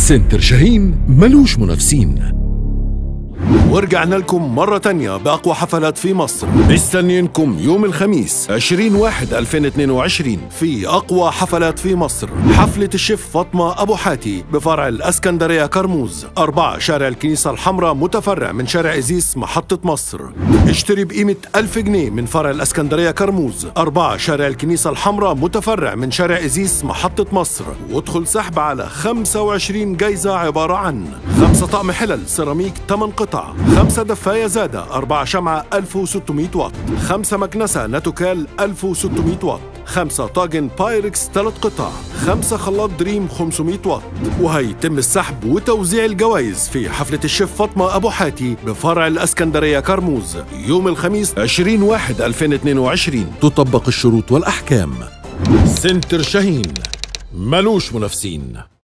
سنتر شاهين ملوش منافسين ورجعنا لكم مرة تانية بأقوى حفلات في مصر مستنيينكم يوم الخميس 20 واحد 2022 في أقوى حفلات في مصر حفلة الشيف فاطمة أبو حاتي بفرع الأسكندرية كرموز أربعة شارع الكنيسة الحمراء متفرع من شارع إزيس محطة مصر اشتري بقيمة 1000 جنيه من فرع الأسكندرية كرموز أربعة شارع الكنيسة الحمراء متفرع من شارع إزيس محطة مصر وادخل سحب على 25 جايزة عبارة عن خمسة طقم حلل سيراميك 8 قطع خمسة دفاية زادة أربعة شمعة 1600 واط خمسة مكنسة ناتوكال 1600 واط خمسة طاجن بايركس 3 قطع خمسة خلاط دريم 500 واط وهيتم السحب وتوزيع الجوائز في حفلة الشيف فاطمة أبو حاتي بفرع الأسكندرية كرموز يوم الخميس 20 واحد 2022 تطبق الشروط والأحكام سنتر شاهين ملوش منافسين